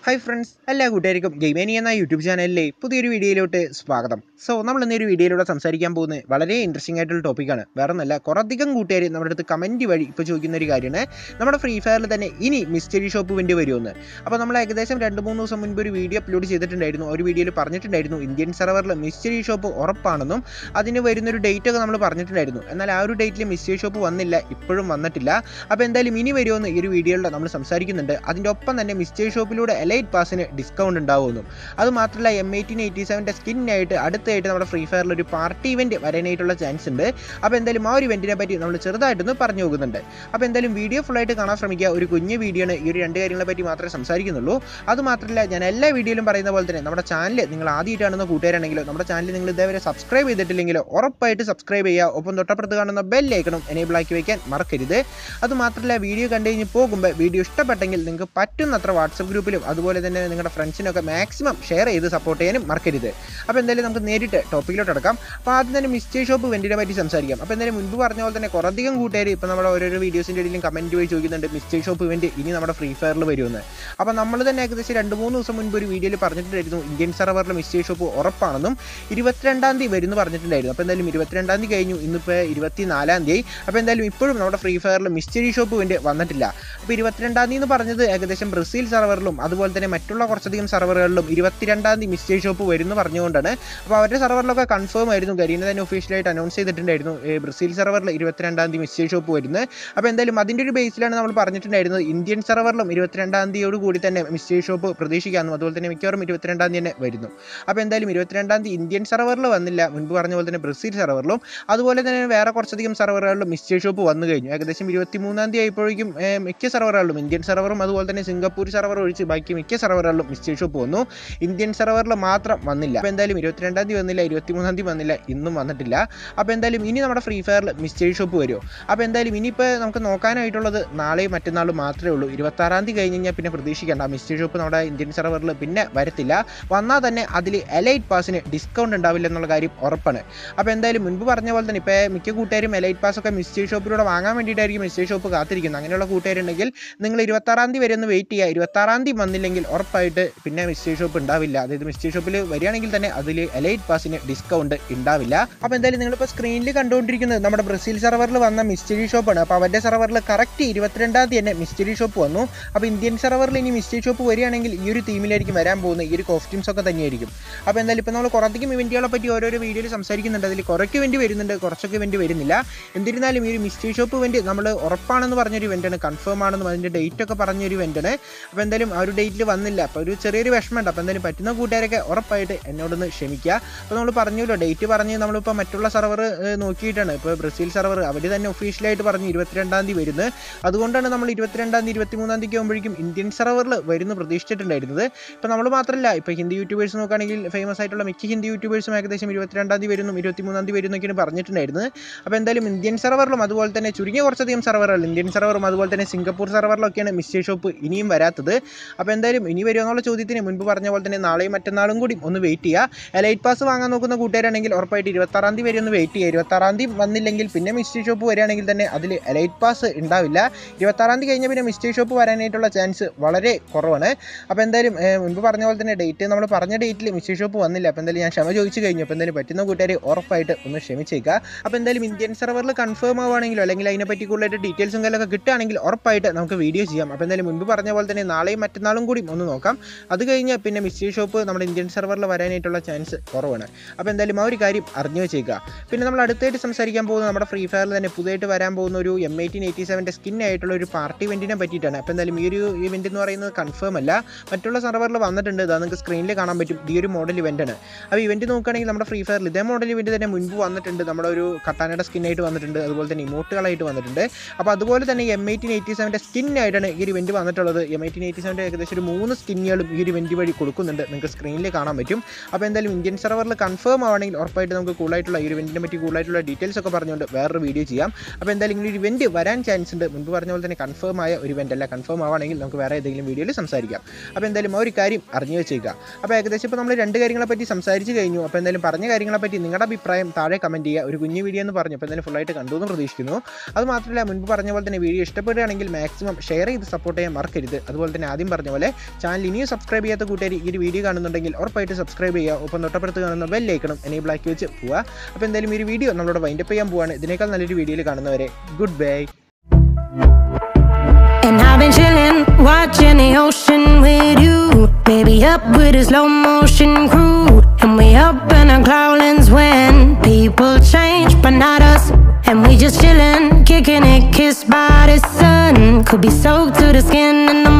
Hi friends എല്ലാ കൂട്ടുകാർക്കും ഗെയിമേനി എന്ന യൂട്യൂബ് ചാനലിലെ പുതിയൊരു വീഡിയോയിലോട്ട് സ്വാഗതം സോ നമ്മൾ ഇന്നൊരു വീഡിയോയിലൂടെ സംസാരിക്കാൻ പോകുന്നത് വളരെ ഇൻട്രസ്റ്റിംഗ് ആയിട്ടുള്ള ടോപ്പിക്കാണ് വേറെ ഒന്നല്ല കുറേയധികം കൂട്ടുകാർ നമ്മുടെ അടുത്ത് കമൻറ്റ് വഴി ഇപ്പോൾ ചോദിക്കുന്ന ഒരു കാര്യമാണ് നമ്മുടെ ഫ്രീ ഫയറിൽ തന്നെ ഇനി മിസ്റ്ററി ഷോപ്പ് വേണ്ടി വരുമെന്ന് അപ്പോൾ നമ്മൾ ഏകദേശം രണ്ട് മൂന്ന് ദിവസം മുൻപ് ഒരു വീഡിയോ അപ്ലോഡ് ചെയ്തിട്ടുണ്ടായിരുന്നു ഒരു വീഡിയോയിൽ പറഞ്ഞിട്ടുണ്ടായിരുന്നു ഇന്ത്യൻ സെർവറിൽ മിസ്റ്ററി ഷോപ്പ് ഉറപ്പാണെന്നും അതിന് വരുന്നൊരു ഡേറ്റ് ഒക്കെ നമ്മൾ പറഞ്ഞിട്ടുണ്ടായിരുന്നു എന്നാൽ ആ ഒരു ഡേറ്റിൽ മിസ്റ്ററി ഷോപ്പ് വന്നില്ല ഇപ്പോഴും വന്നിട്ടില്ല അപ്പോൾ എന്തായാലും ഇനി വരുമെന്ന് ഈ ഒരു വീഡിയോയിൽ നമ്മൾ സംസാരിക്കുന്നുണ്ട് അതിൻ്റെ ഒപ്പം തന്നെ മിസ്റ്ററി ഷോപ്പിലൂടെ എലൈറ്റ് പാസിന് ഡിസ്കൗണ്ട് ഉണ്ടാവുമെന്നും അത് മാത്രമല്ല എം എയ്റ്റീൻ എയ്റ്റി സെവൻ്റെ സ്കിന്നായിട്ട് അടുത്തായിട്ട് നമ്മുടെ ഫ്രീ ഫയറിൽ ഒരു പാർട്ടി ഇവൻറ്റ് വരാനായിട്ടുള്ള ചാൻസ് ഉണ്ട് അപ്പോൾ എന്തായാലും ആ ഒരു ഇവൻറ്റിനെ പറ്റി നമ്മൾ ചെറുതായിട്ടൊന്ന് പറഞ്ഞു നോക്കുന്നുണ്ട് അപ്പോൾ എന്തായാലും വീഡിയോ ഫുള്ളായിട്ട് കാണാൻ ശ്രമിക്കുക ഒരു കുഞ്ഞു വീഡിയോ ആണ് ഈ ഒരു രണ്ട് കാര്യങ്ങളെ പറ്റി മാത്രമേ സംസാരിക്കുന്നുള്ളൂ അത് മാത്രമല്ല ഞാൻ എല്ലാ വീഡിയോയിലും പറയുന്ന പോലെ തന്നെ നമ്മുടെ ചാനൽ നിങ്ങൾ ആദ്യമായിട്ടാണെന്ന് കൂട്ടുകാരാണെങ്കിലോ നമ്മുടെ ചാനൽ നിങ്ങൾ ഇതേവരെ സബ്സ്ക്രൈബ് ചെയ്തിട്ടില്ലെങ്കിലോ ഉറപ്പായിട്ട് സബ്സ്ക്രൈബ് ചെയ്യുക ഒപ്പം തൊട്ടപ്പുറത്ത് കാണുന്ന ബെല്ലൈക്കണം എനേബിൾ ആക്കി വയ്ക്കാൻ മറക്കരുത് അത് മാത്രമല്ല വീഡിയോ കണ്ടു കഴിഞ്ഞ് പോകുമ്പോൾ വീഡിയോ ഇഷ്ടപ്പെട്ടെങ്കിൽ നിങ്ങൾക്ക് പറ്റുന്നത്ര വാട്സപ്പ് ഗ്രൂപ്പിലും അതുപോലെ തന്നെ നിങ്ങളുടെ ഫ്രണ്ട്സിനൊക്കെ മാക്സിമം ഷെയർ ചെയ്ത് സപ്പോർട്ട് ചെയ്യാനും മറക്കരുത് അപ്പോൾ എന്തായാലും നമുക്ക് നേരിട്ട് ടോപ്പിക്കിലോട്ട് അടക്കാം അപ്പോൾ ആദ്യം തന്നെ മിസ്റ്റേ ഷോപ്പ് വെൻറ്റിനെ പറ്റി സംസാരിക്കാം അപ്പോൾ എന്തായാലും മുൻപ് പറഞ്ഞ പോലെ തന്നെ കുറേയധികം കൂട്ടുകാർ ഇപ്പോൾ നമ്മുടെ ഓരോരോ വീഡിയോസിൻ്റെ ഇടയിലും കമൻറ്റ് വഴി ചോദിക്കുന്നുണ്ട് മിസ്റ്റേ ഷോപ്പ് ഇവൻറ്റ് ഇനി നമ്മുടെ ഫ്രീ ഫയറിൽ വരുമെന്ന് അപ്പോൾ നമ്മൾ തന്നെ ഏകദേശം രണ്ട് മൂന്ന് ദിവസം മുൻപ് ഒരു വീഡിയോയിൽ പറഞ്ഞിട്ടുണ്ടായിരുന്നു ഇന്ത്യൻ സെർവറിൽ മിസ്റ്റേ ഷോപ്പ് ഉറപ്പാണെന്നും ഇരുപത്തിരണ്ടാം തീയതി വരുമെന്ന് പറഞ്ഞിട്ടുണ്ടായിരുന്നു അപ്പോൾ എന്തായാലും ഇരുപത്തിരണ്ടാം തീയതി കഴിഞ്ഞു ഇന്നിപ്പോൾ ഇരുപത്തി നാലാം തീയതി അപ്പോൾ എന്തായാലും ഇപ്പോഴും നമ്മുടെ ഫ്രീ ഫയറിൽ മിസ്റ്ററി ഷോപ്പ് വേണ്ടി വന്നിട്ടില്ല അപ്പോൾ ഇരുപത്തിരണ്ടാം തീയതി എന്ന് പറഞ്ഞത് ഏകദേശം ബ്രസീൽ സെർവറിലും അതുപോലെ തന്നെ മറ്റുള്ള കുറച്ചധികം സെർവറുകളിലും ഇരുപത്തിരണ്ടാം തീയതി മിസ്റ്ററി ഷോപ്പ് വരും എന്ന് പറഞ്ഞുകൊണ്ടാണ് അപ്പോൾ അവരുടെ സെർവറിലൊക്കെ കൺഫേം ആയിരുന്നു കരീന തന്നെ ഒഫീഷ്യലായിട്ട് അനൗൺസ് ചെയ്തിട്ടുണ്ടായിരുന്നു ഏ, ബ്രസീൽ സെർവറിൽ ഇരുപത്തിരണ്ടാം തീയതി മിസ്റ്ററി ഷോപ്പ് വരുന്നത് അപ്പോൾ എന്തായാലും അതിൻ്റെ ഒരു ബേസിലാണ് നമ്മൾ പറഞ്ഞിട്ടുണ്ടായിരുന്നത് ഇന്ത്യൻ സെർവറിലും ഇരുപത്തിരണ്ടാം തീയതിയോട് കൂടി തന്നെ മിസ്റ്ററി ഷോപ്പ് പ്രതീക്ഷിക്കാമെന്നും അതുപോലെ തന്നെ മിക്കവാറും ഇരുപത്തിരണ്ടാം തീയതി തന്നെ വരുന്നു അപ്പോൾ എന്തായാലും ഇരുപത്തിരണ്ടാം തീയതി ഇന്ത്യൻ സെർവറിൽ വന്നില്ല മുൻപ് പറഞ്ഞ പോലെ തന്നെ ബ്രസീൽ സെർവറിലും അതുപോലെ തന്നെ വേറെ കുറച്ചധികം സെർവറുകളിലും മിസ്റ്ററി ഷോപ്പ് വന്നു കഴിഞ്ഞു ഏകദേശം ഇരുപത്തി മൂന്നാം തീയതി ആയപ്പോഴേക്കും ഏ, മിക്ക സെർവറുകളിലും ഇന്ത്യൻ സെർവറും അതുപോലെ തന്നെ സിംഗപ്പൂർ സെർവർ ഒഴിച്ച് ബാക്കി മിക്ക സെർവറുകളിലും മിസ്റ്ററി ഷോപ്പ് വന്നു ഇന്ത്യൻ സെർവറിൽ മാത്രം വന്നില്ല അപ്പോൾ എന്തായാലും ഇരുപത്തിരണ്ടാം തീയതി വന്നില്ല ഇരുപത്തിമൂന്നാം തീയതി വന്നില്ല ഇന്നും വന്നിട്ടില്ല അപ്പോൾ എന്തായാലും ഇനി നമ്മുടെ ഫ്രീ ഫയറിൽ മിസ്റ്ററി ഷോപ്പ് വരുമോ അപ്പോൾ എന്തായാലും ഇനിയിപ്പോൾ നമുക്ക് നോക്കാനായിട്ടുള്ളത് നാളെയും മറ്റന്നാളും മാത്രമേ ഉള്ളൂ ഇരുപത്താറാം തീയതി കഴിഞ്ഞ് കഴിഞ്ഞാൽ പിന്നെ പ്രതീക്ഷിക്കേണ്ട മിസ്റ്ററി ഷോപ്പ് നമ്മുടെ ഇന്ത്യൻ സെർവറിൽ പിന്നെ വരത്തില്ല വന്നാൽ തന്നെ അതിൽ എലൈറ്റ് പാസിന് ഡിസ്കൗണ്ട് ഉണ്ടാവില്ല എന്നുള്ള കാര്യം ഉറപ്പാണ് അപ്പോൾ എന്തായാലും മുൻപ് പറഞ്ഞ പോലെ തന്നെ ഇപ്പോൾ മിക്ക കൂട്ടുകാരും എലൈറ്റ് പാസ് ഒക്കെ മിസ്റ്ററി ഷോപ്പിലൂടെ വാങ്ങാൻ വേണ്ടിയിട്ടായിരിക്കും മിസ്റ്ററി ഷോപ്പ് കാത്തിരിക്കുന്നത് അങ്ങനെയുള്ള കൂട്ടുകാരുണ്ടെങ്കിൽ നിങ്ങൾ ഇരുപത്താറാം തീയതി വരെ ഒന്ന് വെയിറ്റ് ചെയ്യുക ഇരുപത്താറാം തീയതി വന്നില്ലെങ്കിൽ ഉറപ്പായിട്ട് പിന്നെ മിസ്റ്ററി ഷോപ്പ് ഉണ്ടാവില്ല അതായത് മിസ്റ്ററി ഷോപ്പിൽ വരികയാണെങ്കിൽ തന്നെ അതിൽ എലൈറ്റ് പാസിന് ഡിസ്കൗണ്ട് ഉണ്ടാവില്ല അപ്പോൾ എന്തായാലും നിങ്ങളിപ്പോൾ സ്ക്രീനിൽ കണ്ടുകൊണ്ടിരിക്കുന്നത് നമ്മുടെ ബ്രസീൽ സെർവറിൽ വന്ന മിസ്റ്ററി ഷോപ്പാണ് അപ്പോൾ അവരുടെ സെർവറിൽ കറക്റ്റ് ഇരുപത്തിരണ്ടാം തീയതി തന്നെ മിസ്റ്ററി ഷോപ്പ് വന്നു അപ്പോൾ ഇന്ത്യൻ സെർവറിൽ ഇനി മിസ്റ്ററി ഷോപ്പ് വരികയാണെങ്കിൽ ഈ ഒരു തീമിലായിരിക്കും വരാൻ പോകുന്നത് ഈ ഒരു കോസ്റ്റ്യൂംസ് ഒക്കെ തന്നെയായിരിക്കും അപ്പോൾ എന്തായാലും ഇപ്പോൾ നമ്മൾ കുറച്ചധികം ഇവൻറ്റുകളെ പറ്റി ഓരോരോ വീഡിയോയിൽ സംസാരിക്കുന്നുണ്ട് അതിൽ കുറയ്ക്ക് ഇവൻറ്റ് വരുന്നുണ്ട് കുറച്ചൊക്കെ ഇവൻറ്റ് വരുന്നില്ല എന്നിരുന്നാലും ഈ ഒരു മിസ്റ്ററി ഷോപ്പ് ഇവൻറ്റ് നമ്മൾ ഉറപ്പാണെന്ന് പറഞ്ഞൊരു ഇവൻറ്റാണ് കൺഫേം ആണെന്നും അതിൻ്റെ ഡേറ്റ് ഒക്കെ പറഞ്ഞൊരു ഇവൻറ്റാണ് അപ്പോൾ എന്തായാലും ആ ഒരു ഡേറ്റിൽ വന്നില്ല അപ്പോൾ ഒരു ചെറിയൊരു വിഷമമുണ്ട് അപ്പോൾ എന്തായാലും പറ്റുന്ന കൂട്ടുകാരൊക്കെ ഉറപ്പായിട്ട് എന്നോടൊന്ന് ക്ഷമിക്കുക അപ്പോൾ നമ്മൾ പറഞ്ഞല്ലോ ഡേറ്റ് പറഞ്ഞ് നമ്മളിപ്പോൾ മറ്റുള്ള സെർവർ നോക്കിയിട്ടാണ് ഇപ്പോൾ ബ്രസീൽ സെർവർ അവർ തന്നെ ഒഫീഷ്യലായിട്ട് പറഞ്ഞു ഇരുപത്തിരണ്ടാം തീയതി വരുന്നത് അതുകൊണ്ടാണ് നമ്മൾ ഇരുപത്തിരണ്ടാം തീയതി ഇരുപത്തിമൂന്നാം തീയതി ആകുമ്പോഴേക്കും ഇന്ത്യൻ സെർവറിൽ വരുന്ന പ്രതീക്ഷിച്ചിട്ടുണ്ടായിരുന്നത് ഇപ്പോൾ നമ്മൾ മാത്രമല്ല ഇപ്പോൾ ഹിന്ദി യൂട്യൂബേഴ്സ് നോക്കുകയാണെങ്കിൽ ഫേമസ് ആയിട്ടുള്ള മിക്ക ഹിന്ദി യൂട്യൂബേഴ്സും ഏകദേശം ഇരുപത്തിരണ്ടാം തീയതി വരുന്നു ഇരുപത്തിമൂന്നാം തീയതി വരുന്നൊക്കെയാണ് പറഞ്ഞിട്ടുണ്ടായിരുന്നത് അപ്പോൾ എന്തായാലും ഇന്ത്യൻ സെർവറിലും അതുപോലെ തന്നെ ചുരുങ്ങിയ കുറച്ചധികം സെർവറുകൾ ഇന്ത്യൻ സെർവറും അതുപോലെ തന്നെ സിംഗപ്പൂർ സെർവറിലൊക്കെയാണ് മിസ്റ്റേ ഷോപ്പ് ഇനിയും വരാത്തത് അപ്പോൾ എന്തായാലും ഇനി വരുമോ എന്നുള്ള ചോദ്യത്തിന് മുൻപ് പറഞ്ഞ പോലെ തന്നെ നാളെയും മറ്റന്നാളും കൂടി ഒന്ന് വെയിറ്റ് ചെയ്യുക ലൈറ്റ് പാസ് വാങ്ങാൻ നോക്കുന്ന കൂട്ടുകാരാണെങ്കിൽ ഉറപ്പായിട്ട് ഇരുപത്താറാം തീയതി വരെ ഒന്ന് വെയിറ്റ് ചെയ്യുക ഇരുപത്താറാം തീയതി വന്നില്ലെങ്കിൽ പിന്നെ മിസ്റ്റേ ഷോപ്പ് വരികയാണെങ്കിൽ തന്നെ അതിൽ ലൈറ്റ് പാസ് ഉണ്ടാവില്ല ഇരുപത്താറാം തീയതി കഴിഞ്ഞാൽ പിന്നെ മിസ്റ്റേ ഷോപ്പ് വരാനായിട്ടുള്ള ചാൻസ് വളരെ കുറവാണ് അപ്പോൾ എന്തായാലും ഏഹ്, മുൻപ് പറഞ്ഞ പോലെ തന്നെ ഡേറ്റ് നമ്മൾ പറഞ്ഞ ഡേറ്റിൽ മിസ്റ്റേ ഷോപ്പ് വന്നില്ല അപ്പോൾ എന്തായാലും ഞാൻ ക്ഷമ ചോദിച്ചു കഴിഞ്ഞു അപ്പോൾ എന്തായാലും പറ്റുന്ന കൂട്ടുകാർ ഉറപ്പായിട്ട് ഒന്ന് ക്ഷമിച്ചേക്കുക അപ്പോൾ എന്തായാലും ഇന്ത്യൻ സെർവറിൽ കൺഫേം ആവുകയാണെങ്കിലോ അല്ലെങ്കിൽ അതിനെപ്പറ്റി കൂടുതലായിട്ട് ഡീറ്റെയിൽസും കാര്യങ്ങളൊക്കെ കിട്ടുകയാണെങ്കിൽ ഉറപ്പായിട്ട് നമുക്ക് വീഡിയോ ചെയ്യാം അപ്പോൾ എന്തായാലും മുൻപ് പറഞ്ഞ പോലെ തന്നെ നാളെയും മറ്റന്നാളും കൂടി ഒന്ന് നോക്കാം അത് കഴിഞ്ഞ് പിന്നെ മിസ്റ്ററി ഷോപ്പ് നമ്മുടെ ഇന്ത്യൻ സെർവറിൽ വരാനായിട്ടുള്ള ചാൻസ് കുറവാണ് അപ്പോൾ എന്തായാലും ആ ഒരു കാര്യം അറിഞ്ഞു വെച്ചേക്കുക പിന്നെ നമ്മൾ അടുത്തായിട്ട് സംസാരിക്കാൻ പോകുന്നത് നമ്മുടെ ഫ്രീ ഫയറിൽ തന്നെ പുതിയതായിട്ട് വരാൻ പോകുന്ന ഒരു എം എയ്റ്റീൻ എയ്റ്റി സെവൻ്റെ സ്കിൻ ആയിട്ടുള്ള ഒരു പാർട്ടി ഇവൻറ്റിനെ പറ്റിയിട്ടാണ് അപ്പോൾ എന്തായാലും ഈ ഒരു ഇവൻറ്റ് എന്ന് പറയുന്നത് കൺഫേം അല്ല മറ്റുള്ള സെർവറിൽ വന്നിട്ടുണ്ട് അത് നിങ്ങൾക്ക് സ്ക്രീനിൽ കാണാൻ പറ്റും ഈ ഒരു മോഡൽ ഇവൻ്റാണ് അപ്പോൾ ഇവൻറ്റ് നോക്കുകയാണെങ്കിൽ നമ്മുടെ ഫ്രീ ഫയറിൽ ഇതേ മോഡൽ ഇവൻറ്റ് തന്നെ മുൻപ് വന്നിട്ടുണ്ട് നമ്മുടെ ഒരു കട്ടാനയുടെ സ്കിന്നായിട്ട് വന്നിട്ടുണ്ട് അതുപോലെ തന്നെ ഇമോട്ടുകളായിട്ട് വന്നിട്ടുണ്ട് അപ്പോൾ അതുപോലെ തന്നെ എം എയ്റ്റീൻ എയ്റ്റി സെവൻ്റെ സ്കിന്നായിട്ടാണ് ഈ ഒരു ഇവൻറ്റ് വന്നിട്ടുള്ളത് എം എയ്റ്റീൻ എയ്റ്റി സെവൻ്റെ ഏകദേശം ഒരു മൂന്ന് സ്കിന്നുകളും ഈ ഒരു ഇവൻറ്റ് വഴി കൊടുക്കുന്നുണ്ട് നിങ്ങൾക്ക് സ്ക്രീനിൽ കാണാൻ പറ്റും അപ്പോൾ എന്തായാലും ഇന്ത്യൻ സെർവറിൽ കൺഫേം ആവണമെങ്കിൽ ഉറപ്പായിട്ട് നമുക്ക് കൂടുതലായിട്ടുള്ള ഈ ഒരു ഇവൻറ്റിനെ പറ്റി കൂടുതലായിട്ടുള്ള ഡീറ്റെയിൽസ് ഒക്കെ പറഞ്ഞുകൊണ്ട് വേറൊരു വീഡിയോ ചെയ്യാം അപ്പോൾ എന്തായാലും ഇങ്ങനെ ഒരു ഇവൻറ്റ് വരാൻ ചാൻസ് ഉണ്ട് മുൻപ് പറഞ്ഞ പോലെ തന്നെ കൺഫേം ആയ ഒരു ഇവൻ്റ് അല്ല കൺഫേം ആവുകയാണെങ്കിൽ നമുക്ക് വേറെ ഏതെങ്കിലും വീഡിയോയിൽ സംസാരിക്കാം അപ്പോൾ എന്തായാലും ആ ഒരു കാര്യം അറിഞ്ഞു വെച്ചേക്കുക അപ്പോൾ ഏകദേശം ഇപ്പോൾ നമ്മൾ രണ്ട് കാര്യങ്ങളെ പറ്റി സംസാരിച്ച് കഴിഞ്ഞു അപ്പോൾ എന്തായാലും പറഞ്ഞ കാര്യങ്ങളെ പറ്റി നിങ്ങളുടെ അഭിപ്രായം താഴെ കമൻറ്റ് ചെയ്യുക ഒരു കുഞ്ഞു വീഡിയോ എന്ന് പറഞ്ഞു അപ്പോൾ എന്തായാലും ഫുള്ളായിട്ട് കണ്ടു എന്ന് പ്രതീക്ഷിക്കുന്നു അത് മാത്രമല്ല മുൻപ് പറഞ്ഞ പോലെ തന്നെ വീഡിയോ ഇഷ്ടപ്പെടുകയാണെങ്കിൽ മാക്സിമം ഷെയർ ചെയ്ത് സപ്പോർട്ട് ചെയ്യാൻ മറക്കരുത് അതുപോലെ തന്നെ ആദ്യം പറഞ്ഞ പോലെ ചാനൽ ഇനിയും സബ്സ്ക്രൈബ് ചെയ്യാത്ത കൂട്ടുകാർ ഈ ഒരു വീഡിയോ കാണുന്നുണ്ടെങ്കിൽ ഉറപ്പായിട്ട് സബ്സ്ക്രൈബ് ചെയ്യുക ഒപ്പം തൊട്ടപ്പുറത്ത് കാണുന്ന ബെല്ലൈക്കണം എനേബിൾ ആക്കി വെച്ച് പോവുക അപ്പോൾ എന്തായാലും ഈ ഒരു വീഡിയോ നമ്മളോട് വൈൻഡപ്പ് ചെയ്യാൻ പോവാണ് ഇതിനേക്കാൾ നല്ലൊരു വീഡിയോയിൽ കാണുന്നവരെ good bye And I've been chillin', watching the ocean with you. Baby, up with a slow motion crew. And we up in our cloudlands when people change, but not us. And we just chillin', kicking it, kissed by the sun. Could be soaked to the skin in the